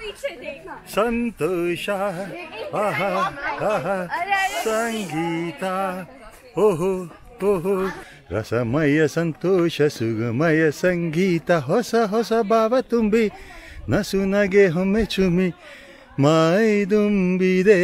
पीछे देख ಸಂತೋಷ ಆಹಾ ಆಹಾ ಸಂಗೀತ ಓಹೋ ಓಹೋ ರಸಮಯ ಸಂತೋಷ ಸುಗಮಯ ಸಂಗೀತ ಹೊಸ ಹೊಸ ಭಾವ ತುಂಬಿ ನಸು ನಗೆ ಹೊಮ್ಮೆ ಚುಮಿ ಮೈ ತುಂಬಿದೆ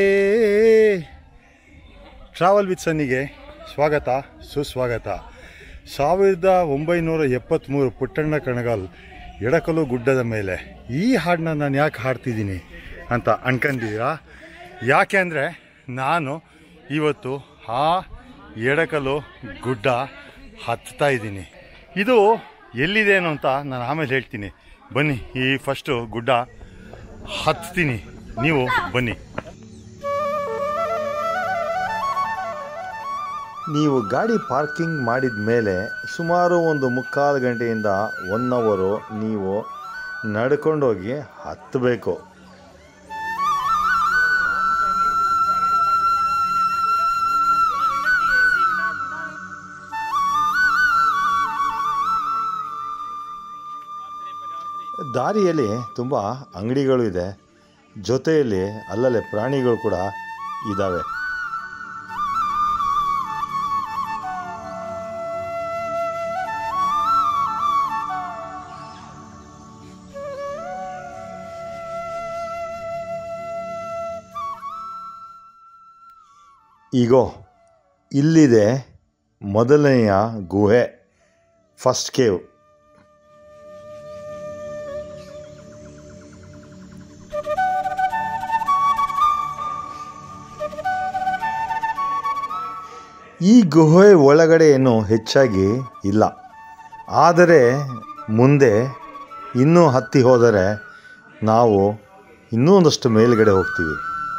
ಟ್ರಾವೆಲ್ ವಿತ್ ಸನ್ನಿಗೆ ಸ್ವಾಗತ ಸುಸ್ವಾಗತ ಸಾವಿರದ ಒಂಬೈನೂರ ಎಪ್ಪತ್ತ್ಮೂರು ಪುಟ್ಟಣ್ಣ ಕಣಗಾಲ್ ಎಡಕಲು ಗುಡ್ಡದ ಮೇಲೆ ಈ ಹಾಡನ್ನ ನಾನು ಯಾಕೆ ಹಾಡ್ತಿದ್ದೀನಿ ಅಂತ ಅನ್ಕೊಂಡಿದ್ದೀರಾ ಯಾಕೆ ಅಂದರೆ ನಾನು ಇವತ್ತು ಆ ಎಡಕಲು ಗುಡ್ಡ ಹತ್ತಾ ಇದ್ದೀನಿ ಇದು ಎಲ್ಲಿದೇನು ಅಂತ ನಾನು ಆಮೇಲೆ ಹೇಳ್ತೀನಿ ಬನ್ನಿ ಈ ಫಸ್ಟು ಗುಡ್ಡ ಹತ್ತೀನಿ ನೀವು ಬನ್ನಿ ನೀವು ಗಾಡಿ ಪಾರ್ಕಿಂಗ್ ಮಾಡಿದ ಮೇಲೆ ಸುಮಾರು ಒಂದು ಮುಕ್ಕಾಲು ಗಂಟೆಯಿಂದ ಒನ್ ಅವರು ನೀವು ನಡ್ಕೊಂಡೋಗಿ ಹತ್ತಬೇಕು ದಾರಿಯಲ್ಲಿ ತುಂಬ ಅಂಗಡಿಗಳು ಇದೆ ಜೊತೆಯಲ್ಲಿ ಅಲ್ಲಲ್ಲೇ ಪ್ರಾಣಿಗಳು ಕೂಡ ಇದ್ದಾವೆ ಈಗೋ ಇಲ್ಲಿದೆ ಮೊದಲನೆಯ ಗುಹೆ ಫಸ್ಟ್ ಕೇವ್ ಈ ಗುಹೆ ಒಳಗಡೆ ಏನು ಹೆಚ್ಚಾಗಿ ಇಲ್ಲ ಆದರೆ ಮುಂದೆ ಇನ್ನೂ ಹತ್ತಿ ಹೋದರೆ ನಾವು ಇನ್ನೂ ಒಂದಷ್ಟು ಮೇಲ್ಗಡೆ ಹೋಗ್ತೀವಿ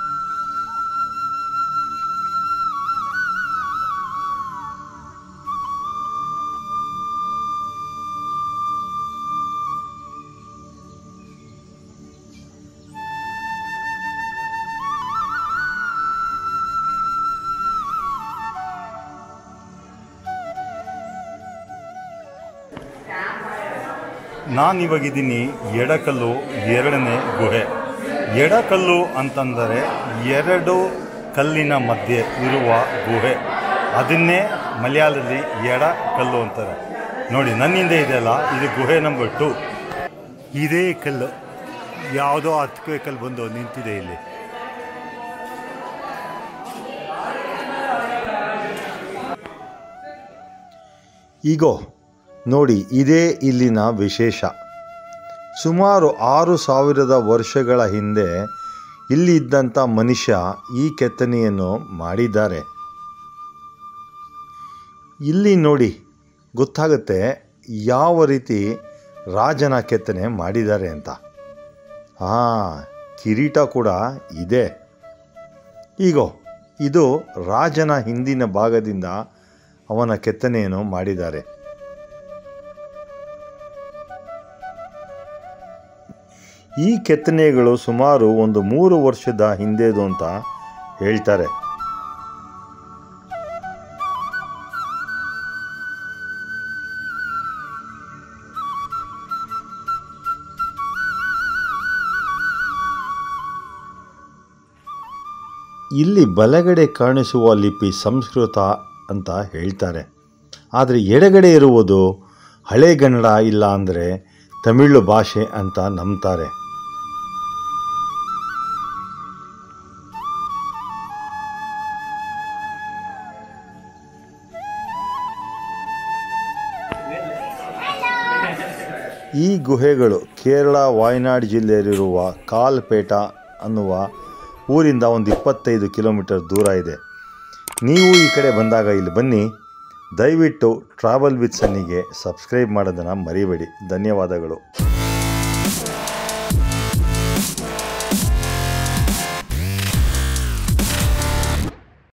ನಾನಿವಾಗಿದ್ದೀನಿ ಎಡಕಲ್ಲು ಎರಡನೇ ಗುಹೆ ಎಡಕಲ್ಲು ಅಂತಂದರೆ ಎರಡು ಕಲ್ಲಿನ ಮಧ್ಯೆ ಇರುವ ಗುಹೆ ಅದನ್ನೇ ಮಲಯಾಳದಲ್ಲಿ ಎಡ ಕಲ್ಲು ಅಂತಾರೆ ನೋಡಿ ನನ್ನಿಂದ ಇದೆಯಲ್ಲ ಇದು ಗುಹೆ ನಂಬರ್ ಟು ಇದೇ ಕಲ್ಲು ಯಾವುದೋ ಹತ್ತು ಕಲ್ಲು ಬಂದು ನಿಂತಿದೆ ಇಲ್ಲಿ ಈಗೋ ನೋಡಿ ಇದೇ ಇಲ್ಲಿನ ವಿಶೇಷ ಸುಮಾರು ಆರು ಸಾವಿರದ ವರ್ಷಗಳ ಹಿಂದೆ ಇಲ್ಲಿ ಇದ್ದಂಥ ಮನುಷ್ಯ ಈ ಕೆತ್ತನೆಯನ್ನು ಮಾಡಿದ್ದಾರೆ ಇಲ್ಲಿ ನೋಡಿ ಗೊತ್ತಾಗುತ್ತೆ ಯಾವ ರೀತಿ ರಾಜನ ಕೆತ್ತನೆ ಮಾಡಿದ್ದಾರೆ ಅಂತ ಹಾಂ ಕಿರೀಟ ಕೂಡ ಇದೆ ಈಗೋ ಇದು ರಾಜನ ಹಿಂದಿನ ಭಾಗದಿಂದ ಅವನ ಕೆತ್ತನೆಯನ್ನು ಮಾಡಿದ್ದಾರೆ ಈ ಕೆತ್ತನೆಗಳು ಸುಮಾರು ಒಂದು ಮೂರು ವರ್ಷದ ಹಿಂದೆದು ಅಂತ ಹೇಳ್ತಾರೆ ಇಲ್ಲಿ ಬಲಗಡೆ ಕಾಣಿಸುವ ಲಿಪಿ ಸಂಸ್ಕೃತ ಅಂತ ಹೇಳ್ತಾರೆ ಆದರೆ ಎಡಗಡೆ ಇರುವುದು ಹಳೆಗನ್ನಡ ಇಲ್ಲ ಅಂದರೆ ತಮಿಳು ಭಾಷೆ ಅಂತ ನಂಬ್ತಾರೆ ಈ ಗುಹೆಗಳು ಕೇರಳ ವಾಯನಾಡ್ ಜಿಲ್ಲೆಯಲ್ಲಿರುವ ಕಾಲ್ಪೇಟ ಅನ್ನುವ ಊರಿಂದ ಒಂದು ಇಪ್ಪತ್ತೈದು ಕಿಲೋಮೀಟರ್ ದೂರ ಇದೆ ನೀವು ಈ ಕಡೆ ಬಂದಾಗ ಇಲ್ಲಿ ಬನ್ನಿ ದಯವಿಟ್ಟು ಟ್ರಾವೆಲ್ ವಿತ್ ಸನ್ನಿಗೆ ಸಬ್ಸ್ಕ್ರೈಬ್ ಮಾಡೋದನ್ನು ಮರಿಬೇಡಿ ಧನ್ಯವಾದಗಳು